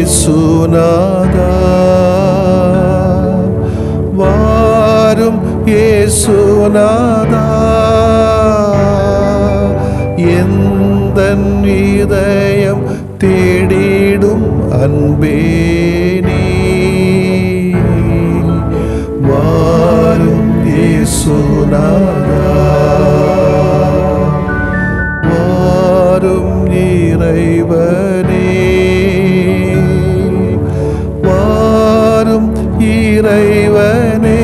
இயேசுநாதா வாரும் இயேசுநாதா எந்த இதயம் தேடிடும் அன்பே நீ வாரும் இயேசுநாதா வாரும் இறைவனே வாரும் இறைவனே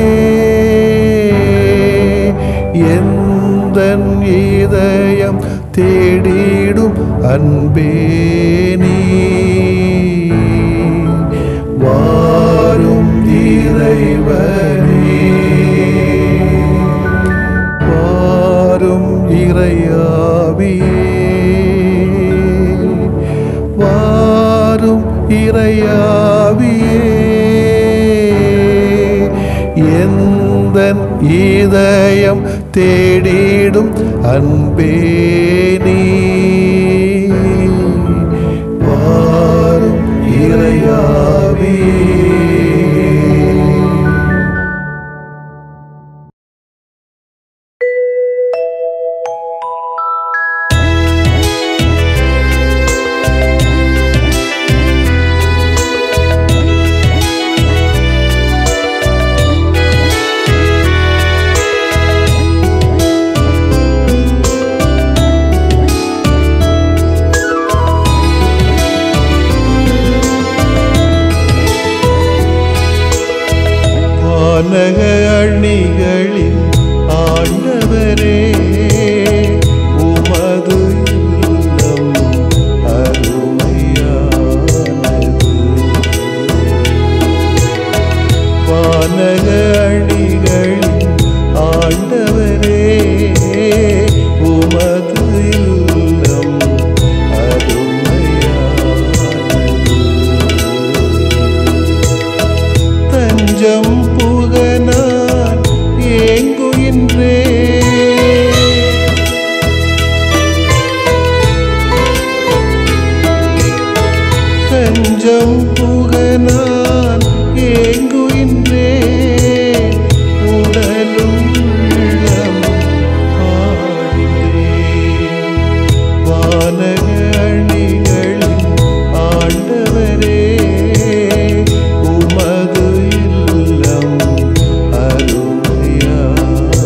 எந்த இதயம் தேடிடும் அன்பே நீ வாரும் இறைவனே வாரும் இறையாவியே வாரும் இறையாவியே எந்த இதயம் தேடிடும் அன்பே நீ வாரும் இறையாவியே வானக அணிகளின் ஆண்டவரே உமது இல்லம் அருமையானது வானக அணிகளின் ஆண்டவரே உமது இல்லம் அருமையானது தஞ்சம் புகனான் ஏங்குகின்றே தஞ்சம் புகனான் ஏங்குகின்றே உடலும் உள்ளமும் ஆடின்றே வானக அணிகளின் ஆண்டவரே உமது இல்லம் அருமையானது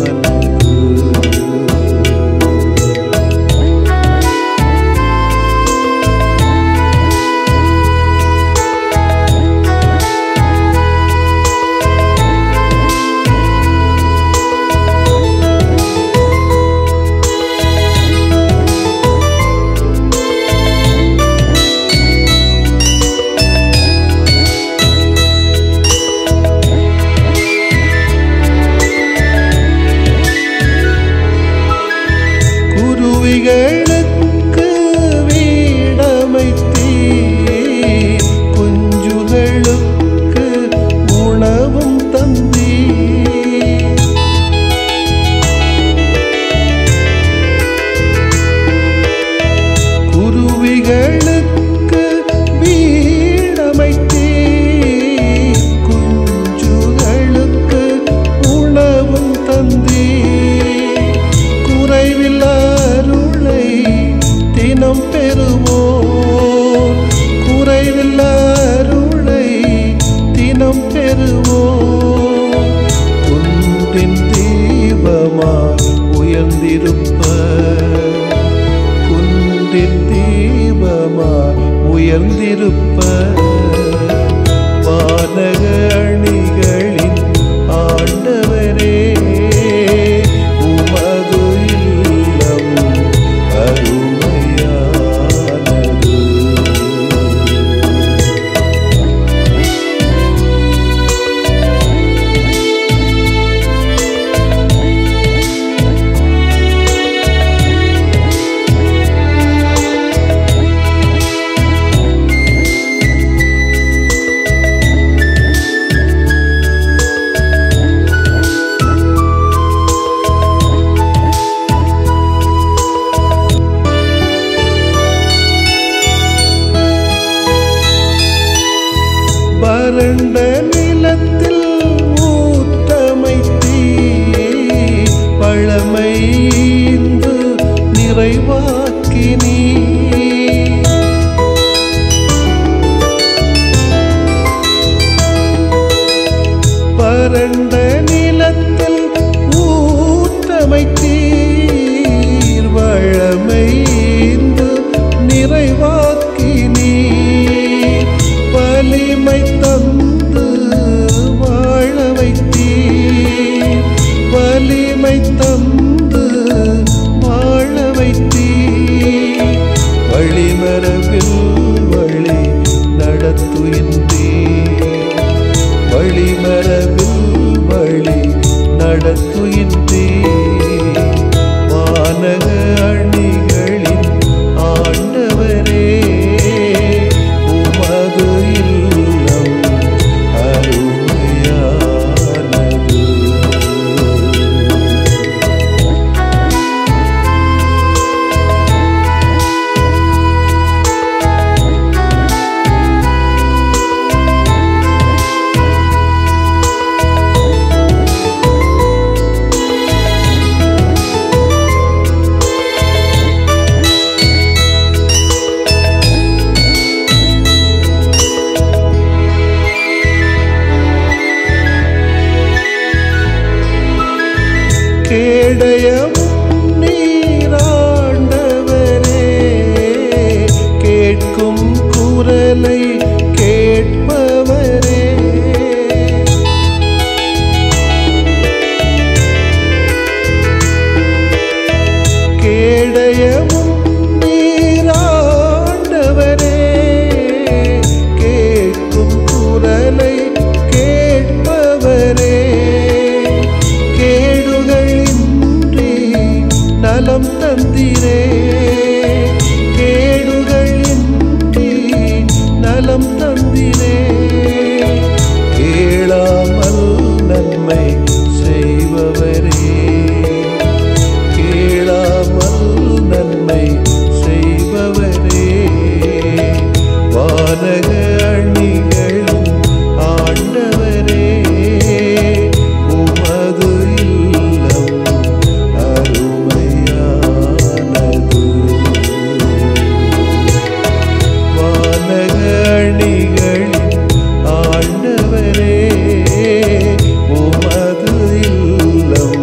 குருவிகளுக்கு வீடமைத்தீ குஞ்சுகளுக்கு உணவும் தந்தீ குருவிகளுக்கு வீடமைத்தீ குஞ்சுகளுக்கு உணவும் தந்தீ குறைவில் அருளை தினம் பெறுவோம் குறைவில் அருளை தினம் பெறுவோம் குன்றின் தீபமாய் உயர்ந்திருப்ப குன்றின் தீபமாய் உயர்ந்திருப்ப வானக அணிகளின் ஆண்டவரே உமது இல்லம் அருமையானது வறண்ட நிலத்தில் ஊற்றமைத்தீ பழமை இந்து நிறைவாக்கினீ வறண்ட நிலத்தில் ஊற்றமைத்தீர் வழமைந்து நிறைவாக்கி நீர் வலிமை தந்து வாழ வைத்தீர் வலிமை தந்து வாழ வைத்தீர் வழிமரபில் வழி நடத்துகின்றீர் வழிமரபில் வழி நடத்துகின்றே வானக அணிகளின் ஆண்டவரே உமது இல்லம் அருமையானது கேடயமும் நீராண்டவரே கேட்கும் குரலை கேட்பவரே கேடயமும் நீராண்டவரே கேட்கும் குரலை கேட்பவரே கேடுகளின்றி நலம் தந்திரே கேடுகளின்றி நலம் தந்திரே கேளாமல் நன்மை செய்பவரே கேளாமல் நன்மை செய்பவரே வானக அணிகளும் ஆண்டவரே உமது இல்லம் அருமையானது வானக அணிகளின் ஆண்டவரே உமது இல்லம்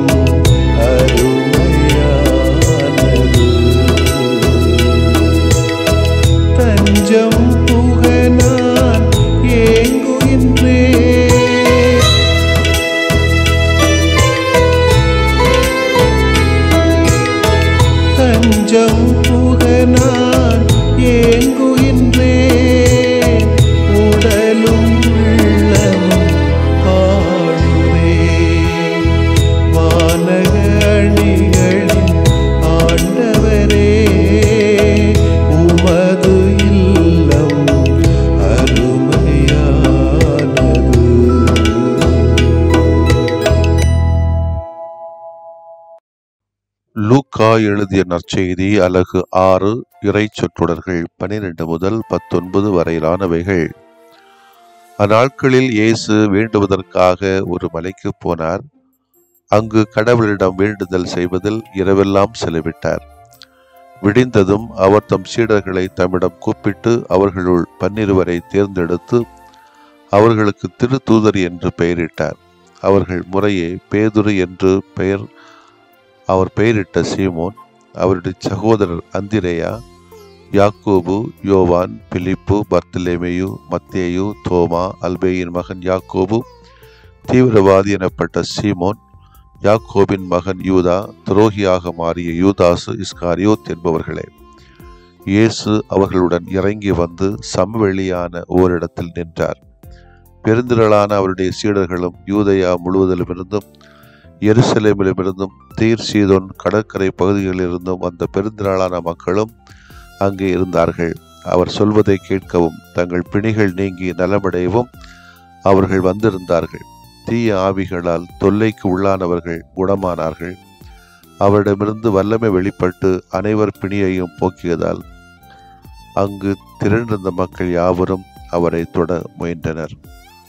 அருமையானது தஞ்சம் புக நான் ஏங்குகின்றே தஞ்சம் புக நான் ஏங்குகின்றே உடலும் உள்ளமும் பாடுவே வானக அணிகளின் ஆண்டவரே உமது இல்லம் அருமையானது லூக்கா எழுதிய நற்செய்தி அலகு ஆறு இறை சொற்றொடர்கள் பனிரெண்டு முதல் பத்தொன்பது வரையிலானவைகள் அந்நாட்களில் இயேசு வேண்டுவதற்காக ஒரு மலைக்கு போனார் அங்கு கடவுளிடம் வேண்டுதல் செய்வதில் இரவெல்லாம் செலவிட்டார் விடிந்ததும் அவர் தம் சீடர்களை தம்மிடம் கூப்பிட்டு அவர்களுள் பன்னிருவரை தேர்ந்தெடுத்து அவர்களுக்கு திருத்தூதர் என்று பெயரிட்டார் அவர்கள் முறையே பேதுரு என்று பெயர் அவர் பெயரிட்ட சீமோன் அவருடைய சகோதரர் அந்திரேயா யாக்கோபு யோவான் பிலிப்பு பர்த்தலேமேயு மத்தேயு தோமா அல்பேயின் மகன் யாக்கோபு தீவிரவாதி எனப்பட்ட சீமோன் யாக்கோபின் மகன் யூதா துரோகியாக மாறிய யூதாசு இஸ்காரியோத் என்பவர்களே இயேசு அவர்களுடன் இறங்கி வந்து சமவெளியான ஓரிடத்தில் நின்றார் பெருந்திரளான அவருடைய சீடர்களும் யூதயா முழுவதிலுமிருந்தும் எருசலேமிலுமிருந்தும் தீர் சீதோன் கடற்கரை பகுதிகளிலிருந்தும் வந்த பெருந்திரளான மக்களும் அங்கே இருந்தார்கள் அவர் சொல்வதை கேட்கவும் தங்கள் பிணிகள் நீங்கி நலமடையவும் அவர்கள் வந்திருந்தார்கள் தீய ஆவிகளால் தொல்லைக்கு உள்ளானவர்கள் குணமானார்கள் அவரிடமிருந்து வல்லமை வெளிப்பட்டு அனைவர் பிணியையும் போக்கியதால் அங்கு திரண்டிருந்த மக்கள் யாவரும் அவரை தொட முயன்றனர்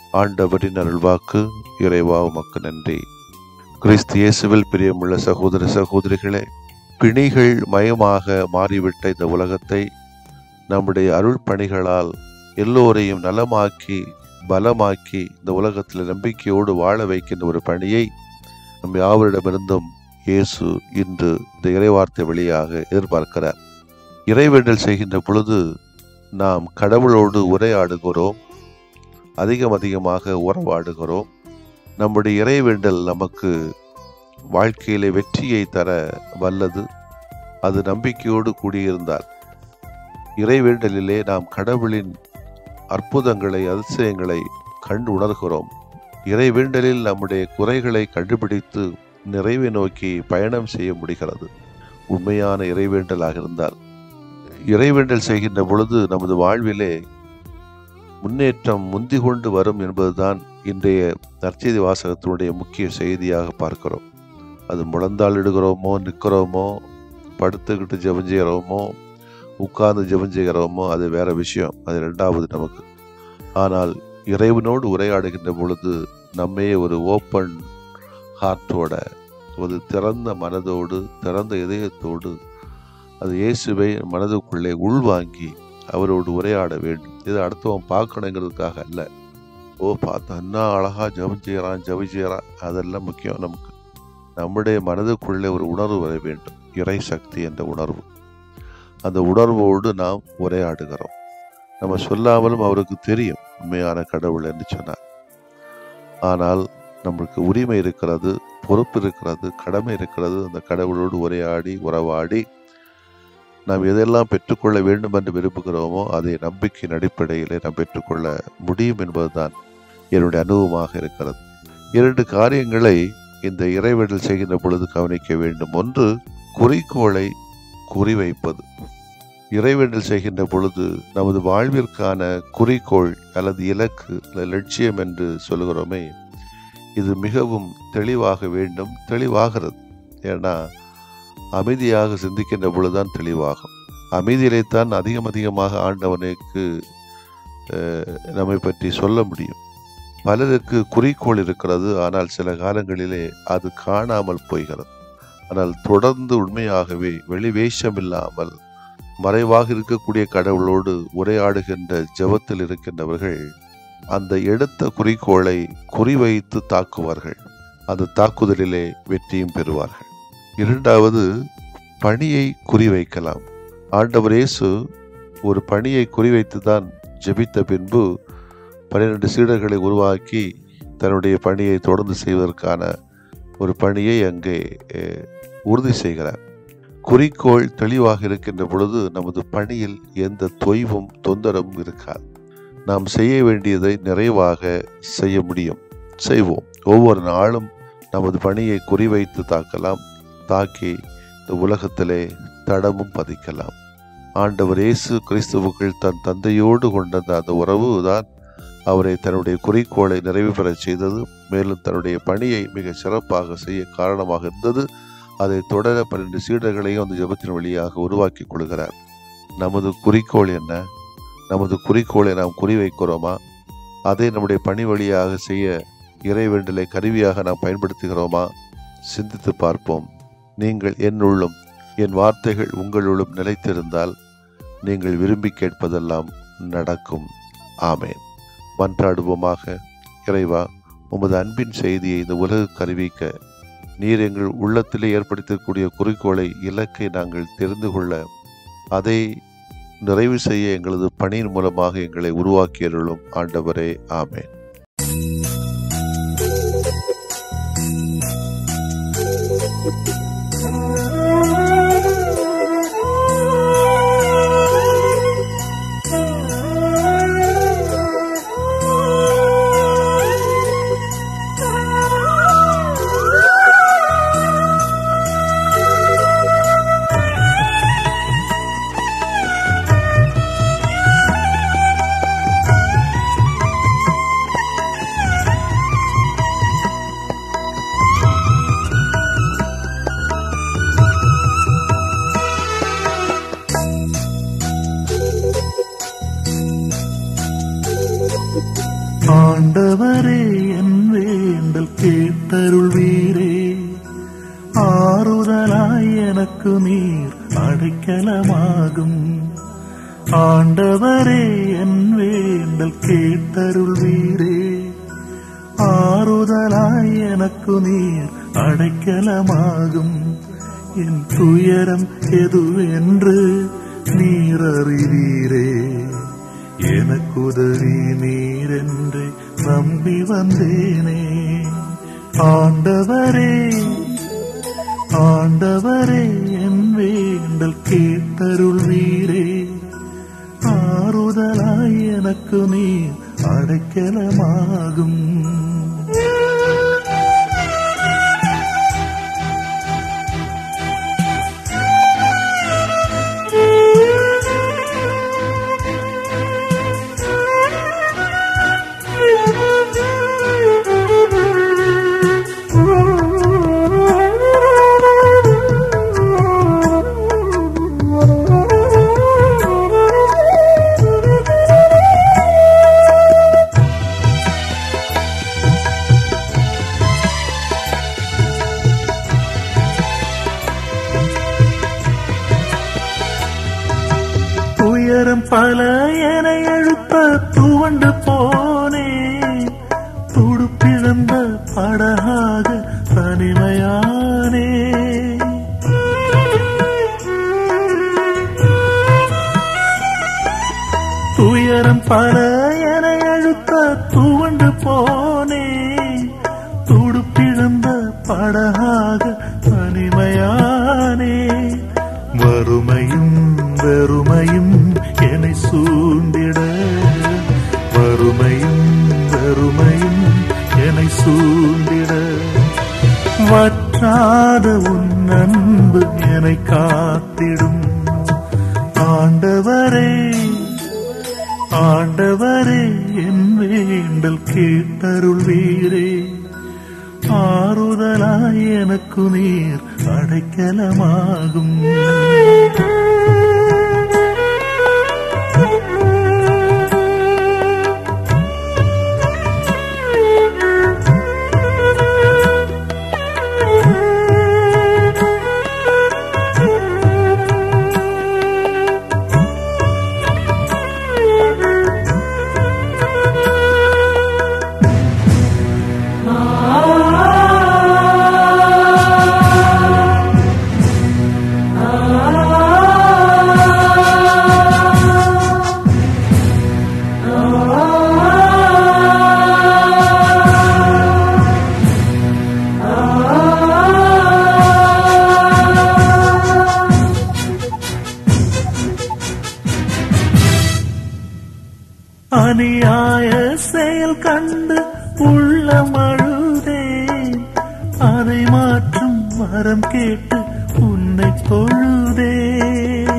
ஆண்டவரின் அருள்வாக்கு இறைவா உமக்கு நன்றி கிறிஸ்து இயேசுவில் பிரியமுள்ள சகோதர சகோதரிகளே பிணிகள் மயமாக மாறிவிட்ட இந்த உலகத்தை நம்முடைய அருள் பணிகளால் எல்லோரையும் நலமாக்கி பலமாக்கி இந்த உலகத்தில் நம்பிக்கையோடு வாழ வைக்கின்ற ஒரு பணியை நம் யாவரிடமிருந்தும் இயேசு இன்று இந்த இறைவார்த்தை வழியாக எதிர்பார்க்கிறார் இறைவேண்டல் செய்கின்ற பொழுது நாம் கடவுளோடு உரையாடுகிறோம் அதிகம் அதிகமாக உறவாடுகிறோம் நம்முடைய இறைவேண்டல் நமக்கு வாழ்க்கையிலே வெற்றியை தர வல்லது அது நம்பிக்கையோடு கூடியிருந்தால் இறைவேண்டலிலே நாம் கடவுளின் அற்புதங்களை அதிசயங்களை கண்டு உணர்கிறோம் இறைவேண்டலில் நம்முடைய குறைகளை கண்டுபிடித்து நிறைவை நோக்கி பயணம் செய்ய முடிகிறது உண்மையான இறைவேண்டலாக இருந்தால் இறைவேண்டல் செய்கின்ற பொழுது நமது வாழ்விலே முன்னேற்றம் முந்தி கொண்டு வரும் என்பதுதான் இன்றைய நற்செய்தி வாசகத்தினுடைய முக்கிய செய்தியாக பார்க்கிறோம் அது முழந்தாள் இடுகிறோமோ நிற்கிறோமோ படுத்துக்கிட்டு ஜெபம் செய்கிறோமோ உட்கார்ந்து ஜெபம் செய்கிறோமோ அது வேற விஷயம் அது ரெண்டாவது நமக்கு ஆனால் இறைவனோடு உரையாடுகின்ற பொழுது நம்மையே ஒரு ஓப்பன் ஹார்ட்டோட ஒரு திறந்த மனதோடு திறந்த இதயத்தோடு அது இயேசுவை மனதுக்குள்ளே உள்வாங்கி அவரோடு உரையாட வேண்டும் இது அடுத்தவன் பார்க்கணுங்கிறதுக்காக அல்ல ஓ பார்த்தா என்ன அழகா ஜெபம் செய்கிறான் ஜெபம் செய்கிறான் அதெல்லாம் முக்கியம் நமக்கு நம்முடைய மனதுக்குள்ளே ஒரு உணர்வு வர வேண்டும் இறை சக்தி என்ற உணர்வு அந்த உணர்வோடு நாம் உரையாடுகிறோம் நம்ம சொல்லாமலும் அவருக்கு தெரியும் உண்மையான கடவுள் என்று சொன்னார் ஆனால் நம்மளுக்கு உரிமை இருக்கிறது பொறுப்பு இருக்கிறது கடமை இருக்கிறது அந்த கடவுளோடு உரையாடி உறவாடி நாம் எதெல்லாம் பெற்றுக்கொள்ள வேண்டும் என்று விரும்புகிறோமோ அதை நம்பிக்கையின் அடிப்படையிலே நாம் பெற்றுக்கொள்ள முடியும் என்பதுதான் என்னுடைய அனுபவமாக இருக்கிறது இரண்டு காரியங்களை இந்த இறைவேடல் செய்கின்ற பொழுது கவனிக்க வேண்டும் ஒன்று குறிக்கோளை குறிவைப்பது இறைவேண்டல் செய்கின்ற பொழுது நமது வாழ்விற்கான குறிக்கோள் அல்லது இலக்கு அல்லது லட்சியம் என்று சொல்கிறோமே இது மிகவும் தெளிவாக வேண்டும் தெளிவாகிறது ஏன்னா அமைதியாக சிந்திக்கின்ற பொழுதுதான் தெளிவாகும் அமைதியிலேத்தான் அதிகம் அதிகமாக ஆண்டவனுக்கு அஹ், நம்மை பற்றி சொல்ல முடியும் பலருக்கு குறிக்கோள் இருக்கிறது ஆனால் சில காலங்களிலே அது காணாமல் போகிறது ஆனால் தொடர்ந்து உண்மையாகவே வெளிவேஷம் இல்லாமல் மறைவாக இருக்கக்கூடிய கடவுளோடு உரையாடுகின்ற ஜெபத்தில் இருக்கின்றவர்கள் அந்த எடுத்த குறிக்கோளை குறிவைத்து தாக்குவார்கள் அந்த தாக்குதலிலே வெற்றியும் பெறுவார்கள் இரண்டாவது பணியை குறிவைக்கலாம் ஆண்டவர் இயேசு ஒரு பணியை குறிவைத்து தான் ஜெபித்த பின்பு பன்னிரண்டு சீடர்களை உருவாக்கி தன்னுடைய பணியை தொடர்ந்து செய்வதற்கான ஒரு பணியை அங்கே அஹ், உறுதி செய்கிறார் குறிக்கோள் தெளிவாக இருக்கின்ற பொழுது நமது பணியில் எந்த தொய்வும் தொந்தரவும் இருக்காது நாம் செய்ய வேண்டியதை நிறைவாக செய்ய முடியும் செய்வோம் ஒவ்வொரு நாளும் நமது பணியை குறிவைத்து தாக்கலாம் தாக்கி இந்த உலகத்திலே தடமும் பதிக்கலாம் ஆண்டவர் இயேசு கிறிஸ்துவுக்குள் தன் தந்தையோடு கொண்ட அந்த உறவு தான் அவரை தன்னுடைய குறிக்கோளை நிறைவு பெறச் செய்தது மேலும் தன்னுடைய பணியை மிக சிறப்பாக செய்ய காரணமாக இருந்தது அதை தொடர பன்னெண்டு சீடர்களையும் அந்த ஜெபத்தின் வழியாக உருவாக்கி கொள்கிறார் நமது குறிக்கோள் என்ன நமது குறிக்கோளை நாம் குறிவைக்கிறோமா அதை நம்முடைய பணி வழியாக செய்ய இறைவேண்டலை கருவியாக நாம் பயன்படுத்துகிறோமா சிந்தித்து பார்ப்போம் நீங்கள் என்னுள்ளும் என் வார்த்தைகள் உங்களுள்ளும் நிலைத்திருந்தால் நீங்கள் விரும்பி கேட்பதெல்லாம் நடக்கும் ஆமேன் மன்றாடுவோமாக இறைவா உமது அன்பின் செய்தியை இந்த உலகுக்கு அறிவிக்க நீர் எங்கள் உள்ளத்திலே ஏற்படுத்தக்கூடிய குறிக்கோளை இலக்கை நாங்கள் தெரிந்து கொள்ள அதை நிறைவு செய்ய எங்களது பணியின் மூலமாக எங்களை உருவாக்கியருளும் ஆண்டவரே ஆமேன் அடைக்கலமாகும் ஆண்டவரே என் வேண்டல் கேட்டருள்வீரே ஆறுதலாய் எனக்கு நீர் அடைக்கலமாகும் என் துயரம் எதுவென்று நீர் அறிவீரே எனக்குதவி நீரென்று நம்பி வந்தேனே ஆண்டவரே ஆண்டவரே என் வேண்டல் கேட்டருள்வீரே ஆறுதலாய் எனக்கு நீர் அடைக்கலமாகும் துயரம் பல என எழுப்ப துவண்டு போனே துடுப்பிழந்த படகாக தனிமையானே துயரம் பல என எழுப்ப துவண்டு போனே துடுப்பிழந்த படகாக தனிமையானே வறுமையும் வெறுமையும் என்னை சூழ்ந்திட வறுமையும் வெறுமையும் என்னை சூழ்ந்திட வற்றாத உன் அன்பு என்னை காத்திடும் ஆண்டவரே ஆண்டவரே என் வேண்டல் கேட்டருள்வீரே ஆறுதலாய் எனக்கு நீர் அடைக்கலமாகும் அநியாய செயல் கண்டு உள்ளம் அழுதேன் அதை மாற்றும் வரம் கேட்டு உன்னை தொழுதேன்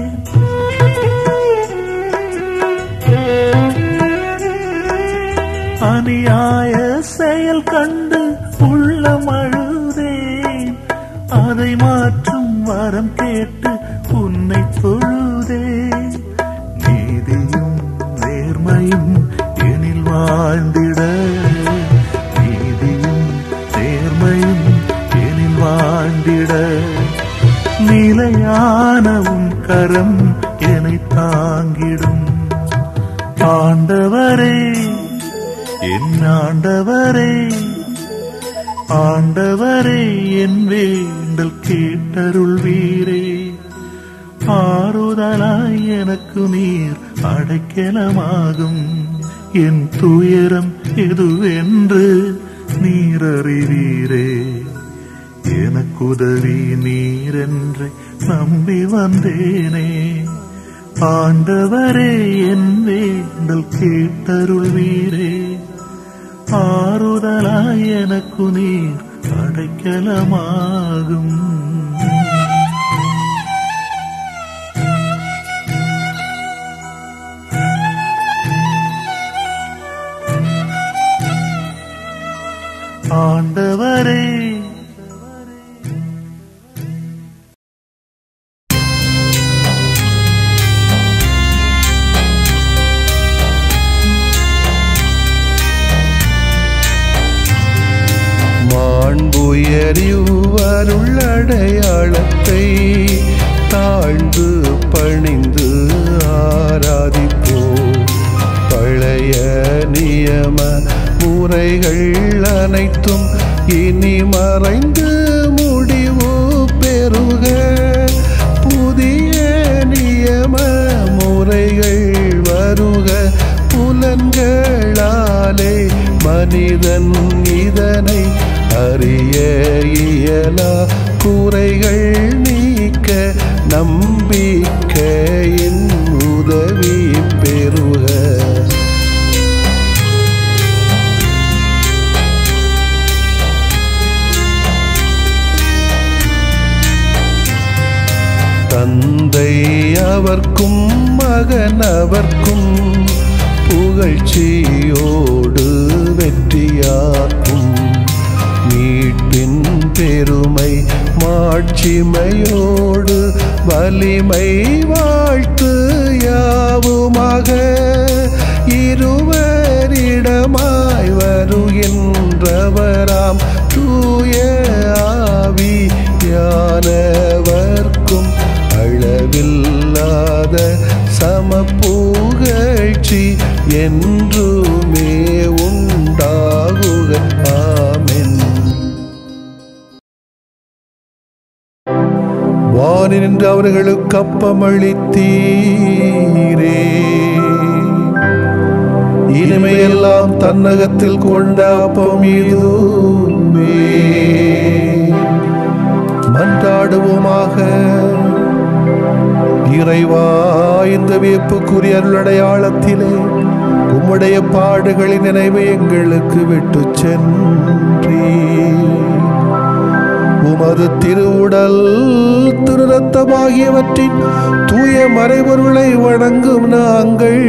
அநியாய செயல் கண்டு உள்ளம் அழுதேன் அதை மாற்றும் வரம் கேட்டு உன்னை தொழுதேன் நீதியும் நேர்மையும் எனில் வாழ்ந்திட நீதியும் நேர்மையும் எனில் வாழ்ந்திட நிலையான உன் கரம் என்னை தாங்கிடும் ஆண்டவரே என் ஆண்டவரே ஆண்டவரே என் வேண்டல் கேட்டருள்வீரே ஆறுதலாய் எனக்கு நீர் அடைக்கலமாகும் என் துயரம் எதுவென்று நீர் அறிவீரே எனக்குதவி நீரென்று நம்பி வந்தேனே ஆண்டவரே என் வேண்டல் கேட்டருள்வீரே ஆறுதலாய் எனக்கு நீர் அடைக்கலமாகும் ஆண்டவரே மாண்புயரிவருள்ளடையாளத்தை தாழ்ந்த குறைகள் அனைத்தும் இனி மறைந்து முடிவு பெறுக புதிய நியம முறைகள் வருக புலன்களாலே மனிதன் இதனை அறிய இயலா குறைகள் நீக்க நம்பிக்கையின் உதவி பெறுக தந்தை அவர்க்கும் மகன் அவர்க்கும் புகழ்ச்சியோடு வெற்றியாக்கும் மீட்பின் பெருமை மாட்சிமையோடு வலிமை வாழ்த்து யாவுமாக இருவரிடமாய் வருகின்றவராம் தூய ஆவி யானவர்க்கும் அளவில்லாத சமப்புகழ்ச்சி என்றுமே உண்டாகுக ஆமென் வானில் நின்று அவர்களுக்கு அப்பமளித்தீரே இனிமையெல்லாம் தன்னகத்தில் கொண்ட அப்பம் இதுவே மன்றாடுவோமாக இறைவா இந்த வியப்புக்குரிய அருளடையாளத்திலே உம்முடைய பாடுகளின் நினைவை எங்களுக்கு விட்டு சென்றீ உமது திருவுடல் திருரத்தமாகியவற்றின் தூய மறைபொருளை வணங்கும் நாங்கள்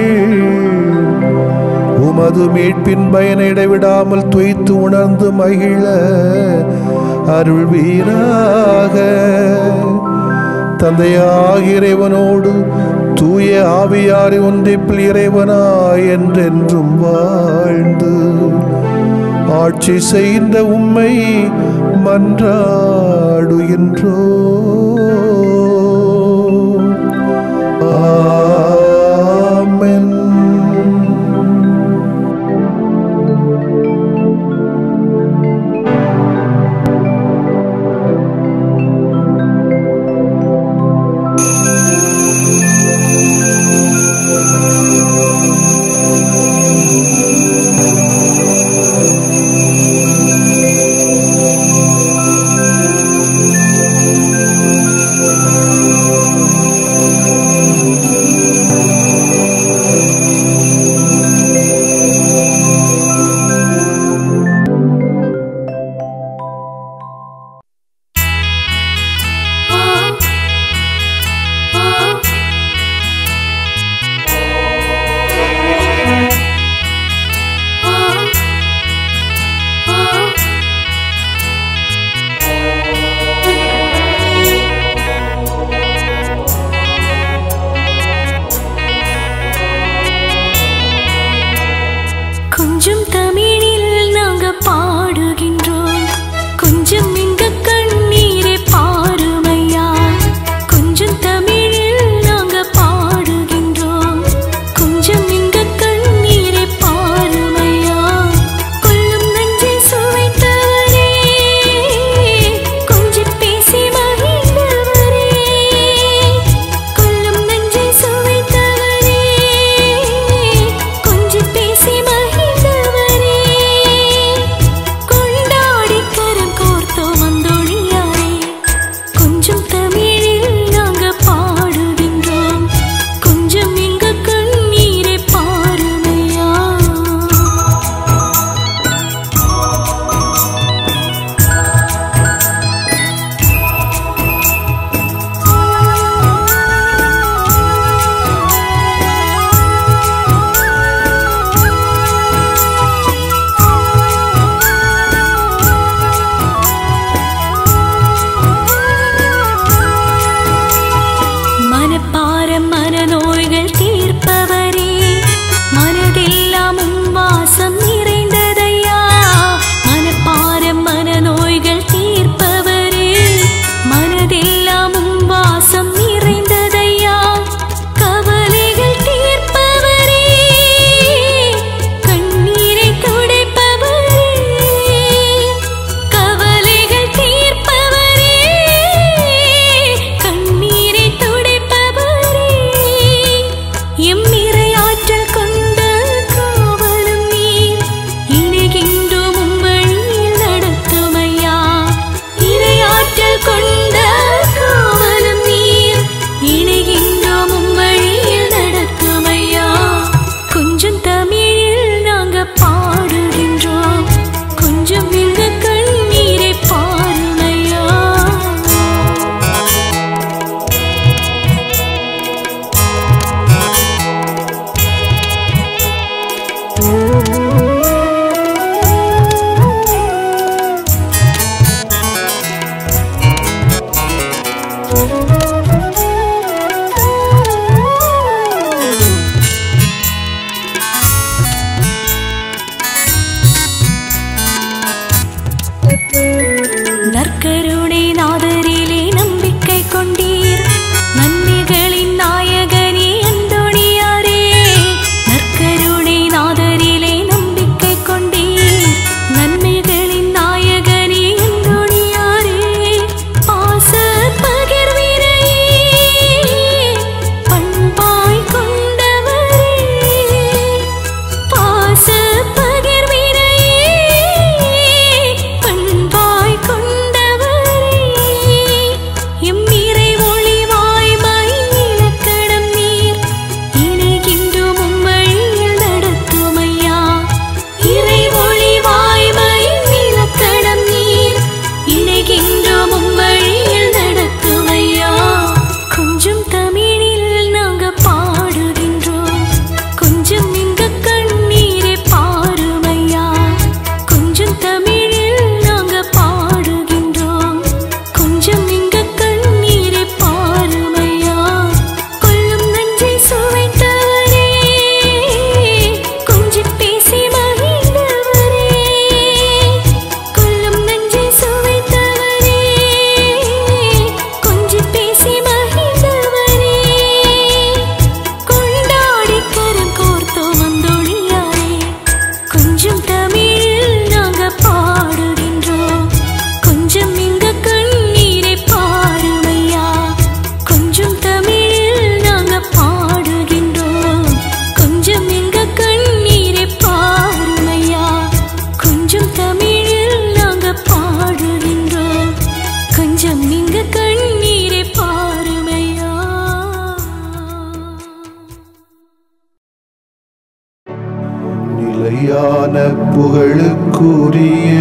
உமது மீட்பின் பயனை இடைவிடாமல் துய்த்து உணர்ந்து மகிழ அருள்வீராக தந்தையாக இறைவனோடு தூய ஆவியாரை ஒன்றிப்பில் இறைவனாய் என்றென்றும் வாழ்ந்து ஆட்சி செய்த உம்மை மன்றாடுகின்றோ ஆமென் ஆ மெய்யான புகழுக்குரிய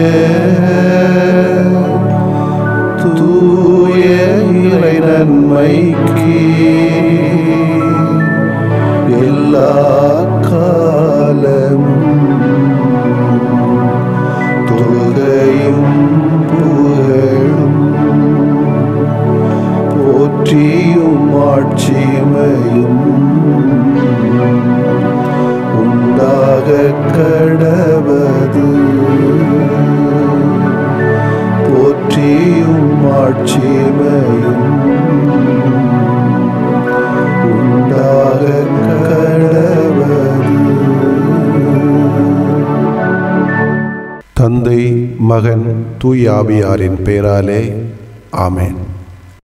தூய இறை நன்மைக்கு எல்லா காலம் தொழுகையும் புகழும் போற்றியும் ஆட்சிமையும் உண்டாக கடவது போற்றியும் ஆட்சிமையும் உண்டாக கடவது தந்தை மகன் தூயாவியாரின் பெயராலே ஆமென்